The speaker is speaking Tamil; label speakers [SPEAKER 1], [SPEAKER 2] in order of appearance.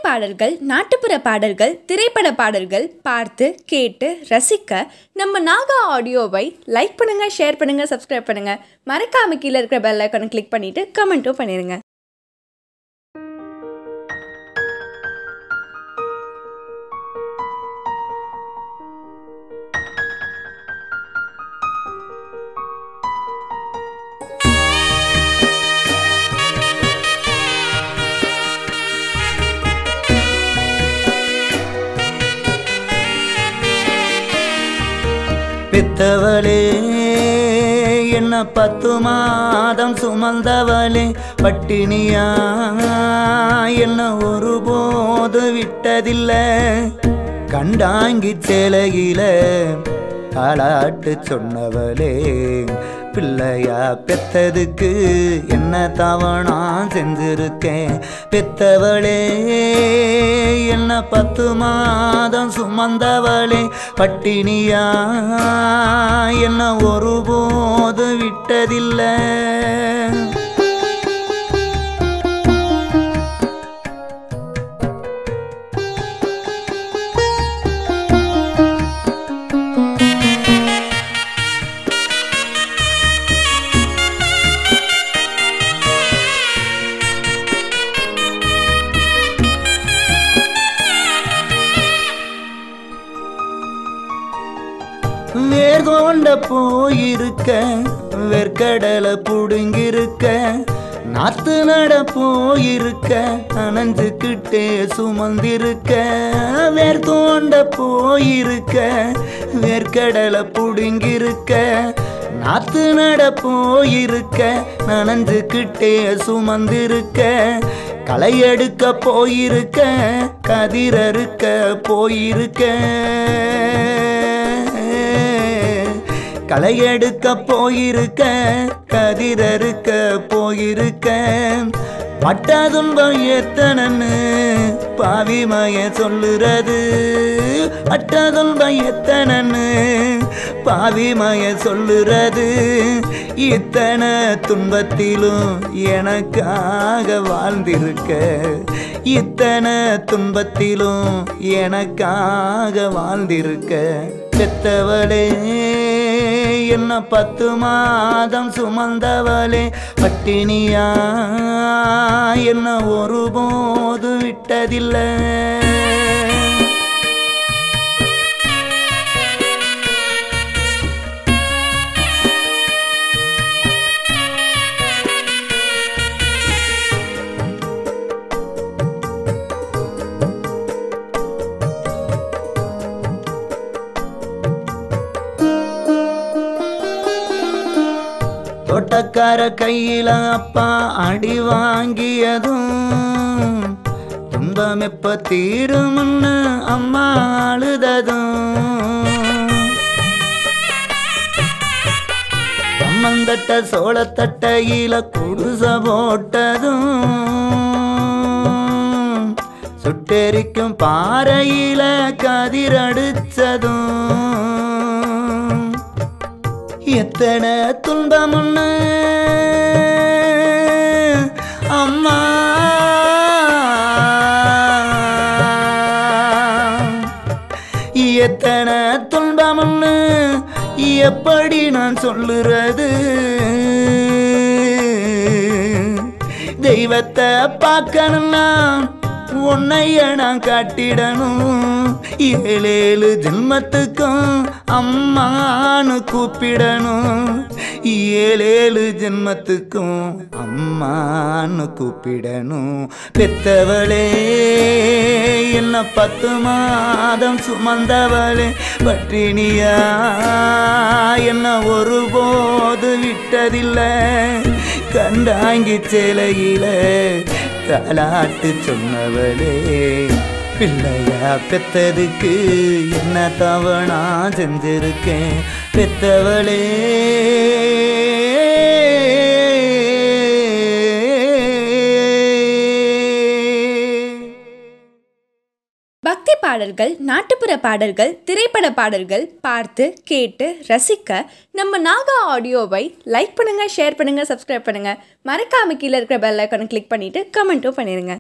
[SPEAKER 1] பாடல்கள் நாட்டுப்புற பாடல்கள் திரைப்பட பாடல்கள் பார்த்து கேட்டு ரசிக்க நம்ம நாகா ஆடியோவை லைக் பண்ணுங்க ஷேர் பண்ணுங்க சப்ஸ்கிரைப் பண்ணுங்க மறக்காம கீழே இருக்கிற பெல் ஐக்கானை கிளிக் பண்ணிட்டு கமெண்ட்டும் பண்ணிருங்க
[SPEAKER 2] பெத்தவளே என்ன பத்து மாதம் சுமந்தவளே பட்டினியா என்ன ஒருபோது விட்டதில்லை கண்டாங்கி சேலையில தாளாட்டு சொன்னவளே பிள்ளையா பெத்ததுக்கு என்ன தவணா செஞ்சிருக்கேன் பெத்தவளே என்ன பத்து மாதம் சுமந்தவளே பட்டினியா என்ன ஒருபோது விட்டதில்லை வேர் தோண்ட போயிருக்க வேர்க்கடலை புடுங்கிருக்க நாத்து நட போயிருக்க அணைஞ்சுக்கிட்டே சுமந்திருக்க வேர் தோண்ட போயிருக்க வேர்க்கடலை புடுங்கிருக்க நாத்து நட போயிருக்க நனைஞ்சுக்கிட்டே சுமந்திருக்க களை எடுக்க போயிருக்க கதிரறுக்க போயிருக்க களை எடுக்க போயிருக்க கதிரறுக்க போயிருக்க பட்ட துன்பம் எத்தனன்னு பாவிமய சொல்லுறது பட்ட துன்பம் எத்தனன்னு பாவிமய சொல்லுறது இத்தனை துன்பத்திலும் எனக்காக வாழ்ந்திருக்க இத்தனை துன்பத்திலும் எனக்காக வாழ்ந்திருக்க பெத்தவளே என்ன பத்து மாதம் சுமந்தவளே பட்டினியா என்ன ஒருபோது விட்டதில்லை தோட்டக்கார கையில அப்பா அடி வாங்கியதும் துன்பம் எப்ப தீரும்னு அம்மா அழுததும் கம்மந்தட்ட சோளத்தட்டையில குடிச போட்டதும் சுட்டெரிக்கும் பாறையில கதிரடிச்சதும் எத்தனை துன்பமுன்னு அம்மா எத்தனை துன்பமுன்னு எப்படி நான் சொல்லுறது தெய்வத்தை பார்க்கணும்னா உன்னைய நான் காட்டிடணும் ஏழேழு ஜென்மத்துக்கும் அம்மானு கூப்பிடணும் ஏழேழு ஜென்மத்துக்கும் அம்மானு கூப்பிடணும் பெத்தவளே என்ன பத்து மாதம் சுமந்தவளே பட்டினியா என்ன ஒருபோது விட்டதில்லை கண்டாங்கி சேலையில தாலாட்டு சொன்னவளே பிள்ளையா பெத்ததுக்கு என்ன தவணா செஞ்சிருக்கேன் பெத்தவளே
[SPEAKER 1] பக்தி பாடல்கள் நாட்டுப்புற பாடல்கள் திரைப்பட பாடல்கள் பார்த்து கேட்டு ரசிக்க நம்ம நாகா ஆடியோவை லைக் பண்ணுங்க ஷேர் பண்ணுங்க சப்ஸ்கிரைப் பண்ணுங்க மறக்காம கீழே இருக்கிற பெல் ஐக்கானை கிளிக் பண்ணிட்டு கமெண்ட்டும் பண்ணிருங்க